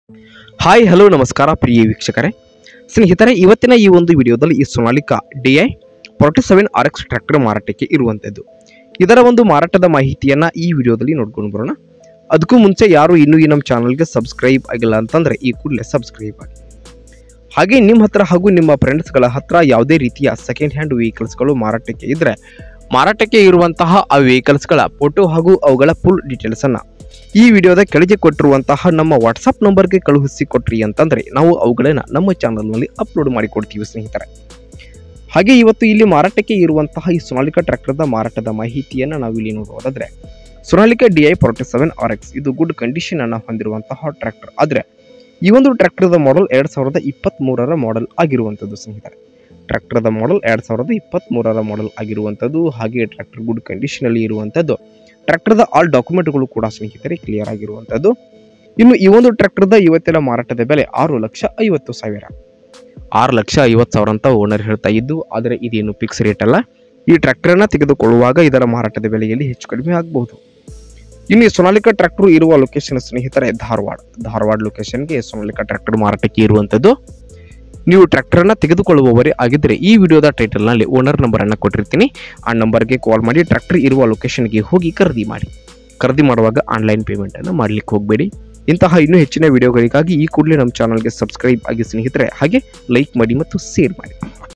hi hello ನಮಸ್ಕಾರ ಪ್ರಿಯ ವೀಕ್ಷಕರೇ ಸ್ನೇಹಿತರೆ ಇವತ್ತಿನ ಈ ಒಂದು ವಿಡಿಯೋದಲ್ಲಿ ಈ Sonalika D I forty seven R X tractor ಮಾರಾಟಕ್ಕೆ ಇರುವಂಥದ್ದು ಇದರ ಒಂದು ಮಾರಾಟದ ಮಾಹಿತಿಯನ್ನ ಈ ವಿಡಿಯೋದಲ್ಲಿ ನೋಡ್ಕೊಂಡು ಬರೋಣ ಅದಕ್ಕೂ ಮುಂಚೆ ಯಾರು ಇನ್ನೂ ಈ ನಮ್ಮ ಚಾನಲ್ಗೆ ಸಬ್ಸ್ಕ್ರೈಬ್ ಆಗಿಲ್ಲ ಅಂತಂದ್ರೆ ಈ ಕೂಡಲೇ ಸಬ್ಸ್ಕ್ರೈಬ್ ಆಗಿ ಹಾಗೆ ನಿಮ್ಮ ಹತ್ರ ಹಾಗೂ ನಿಮ್ಮ ಫ್ರೆಂಡ್ಸ್ಗಳ ಹತ್ರ ಯಾವುದೇ ರೀತಿಯ ಸೆಕೆಂಡ್ ಹ್ಯಾಂಡ್ ವೆಹಿಕಲ್ಸ್ಗಳು ಮಾರಾಟಕ್ಕೆ ಇದ್ರೆ ಮಾರಾಟಕ್ಕೆ ಇರುವಂತಹ ಆ ವೆಹಿಕಲ್ಸ್ಗಳ ಫೋಟೋ ಹಾಗೂ ಅವುಗಳ ಫುಲ್ ಡೀಟೇಲ್ಸ್ ಅನ್ನ ಈ ವಿಡಿಯೋದ ಕೆಳಗೆ ಕೊಟ್ಟಿರುವಂತಹ ನಮ್ಮ ವಾಟ್ಸಪ್ ನಂಬರ್ಗೆ ಕಳುಹಿಸಿ ಕೊಟ್ರಿ ಅಂತಂದ್ರೆ ನಾವು ಅವುಗಳನ್ನ ನಮ್ಮ ಚಾನಲ್ನಲ್ಲಿ ಅಪ್ಲೋಡ್ ಮಾಡಿ ಕೊಡ್ತೀವಿ ಸ್ನೇಹಿತರೆ ಹಾಗೆ ಇವತ್ತು ಇಲ್ಲಿ ಮಾರಾಟಕ್ಕೆ ಇರುವಂತಹ ಈ ಸೊನಾಲಿಕಾ ಟ್ರ್ಯಾಕ್ಟರ್ದ ಮಾರಾಟದ ಮಾಹಿತಿಯನ್ನು ನಾವು ಇಲ್ಲಿ ನೋಡುವುದಾದ್ರೆ Sonalika D I forty seven R X ಇದು ಗುಡ್ ಕಂಡೀಷನ್ ಅನ್ನು ಹೊಂದಿರುವಂತಹ ಟ್ರ್ಯಾಕ್ಟರ್ ಆದ್ರೆ ಈ ಒಂದು ಟ್ರ್ಯಾಕ್ಟರ್ದ ಮಾಡೆಲ್ ಎರಡ್ ಸಾವಿರದ ಇಪ್ಪತ್ತ್ ಮೂರರ ಮಾಡೆಲ್ ಆಗಿರುವಂಥದ್ದು ಸ್ನೇಹಿತರೆ ಟ್ರ್ಯಾಕ್ಟರ್ದ ಮಾಡೆಲ್ ಎರಡ್ ಸಾವಿರದ ಇಪ್ಪತ್ತ್ ಮೂರರ ಮಾಡೆಲ್ ಆಗಿರುವಂಥದ್ದು ಹಾಗೆ ಟ್ರ್ಯಾಕ್ಟರ್ ಗುಡ್ ಕಂಡೀಷನ್ ಅಲ್ಲಿ ಇರುವಂಥದ್ದು ಟ್ರ್ಯಾಕ್ಟರ್ದ ಆಲ್ ಡಾಕ್ಯುಮೆಂಟ್ಗಳು ಕೂಡ ಸ್ನೇಹಿತರೆ ಕ್ಲಿಯರ್ ಆಗಿರುವಂಥದ್ದು ಇನ್ನು ಈ ಒಂದು ಟ್ರ್ಯಾಕ್ಟರ್ದ ಇವತ್ತಿನ ಮಾರಾಟದ ಬೆಲೆ ಆರು ಲಕ್ಷ ಐವತ್ತು ಸಾವಿರ ಆರು ಲಕ್ಷ ಐವತ್ತು ಸಾವಿರ ಅಂತ ಓನರ್ ಹೇಳ್ತಾ ಇದ್ದು ಆದರೆ ಇದೇನು ಫಿಕ್ಸ್ ರೇಟ್ ಅಲ್ಲ ಈ ಟ್ರ್ಯಾಕ್ಟರ್ನ ತೆಗೆದುಕೊಳ್ಳುವಾಗ ಇದರ ಮಾರಾಟದ ಬೆಲೆಯಲ್ಲಿ ಹೆಚ್ಚು ಕಡಿಮೆ ಆಗಬಹುದು ಇನ್ನು ಈ ಸೊನಾಲಿಕಾ ಟ್ರ್ಯಾಕ್ಟರ್ ಇರುವ ಲೊಕೇಶನ್ ಸ್ನೇಹಿತರೆ ಧಾರವಾಡ ಧಾರವಾಡ ಲೊಕೇಶನ್ಗೆ ಸೊನಾಲಿಕಾ ಟ್ರ್ಯಾಕ್ಟರ್ ಮಾರಾಟಕ್ಕೆ ಇರುವಂಥದ್ದು ನೀವು ಟ್ರ್ಯಾಕ್ಟರ್ನ ತೆಗೆದುಕೊಳ್ಳುವವರೇ ಆಗಿದ್ದರೆ ಈ ವಿಡಿಯೋದ ಟೈಟಲ್ನಲ್ಲಿ ಓನರ್ ನಂಬರ್ ಅನ್ನು ಕೊಟ್ಟಿರ್ತೀನಿ ಆ ನಂಬರ್ಗೆ ಕಾಲ್ ಮಾಡಿ ಟ್ರ್ಯಾಕ್ಟರ್ ಇರುವ ಲೊಕೇಶನ್ಗೆ ಹೋಗಿ ಖರೀದಿ ಮಾಡಿ ಖರೀದಿ ಮಾಡುವಾಗ ಆನ್ಲೈನ್ ಪೇಮೆಂಟ್ ಅನ್ನು ಮಾಡ್ಲಿಕ್ಕೆ ಹೋಗಬೇಡಿ ಇಂತಹ ಇನ್ನೂ ಹೆಚ್ಚಿನ ವಿಡಿಯೋಗಳಿಗಾಗಿ ಈ ಕೂಡಲೇ ನಮ್ಮ ಚಾನಲ್ಗೆ ಸಬ್ಸ್ಕ್ರೈಬ್ ಆಗಿ ಸ್ನೇಹಿತರೆ ಹಾಗೆ ಲೈಕ್ ಮಾಡಿ ಮತ್ತು ಶೇರ್ ಮಾಡಿ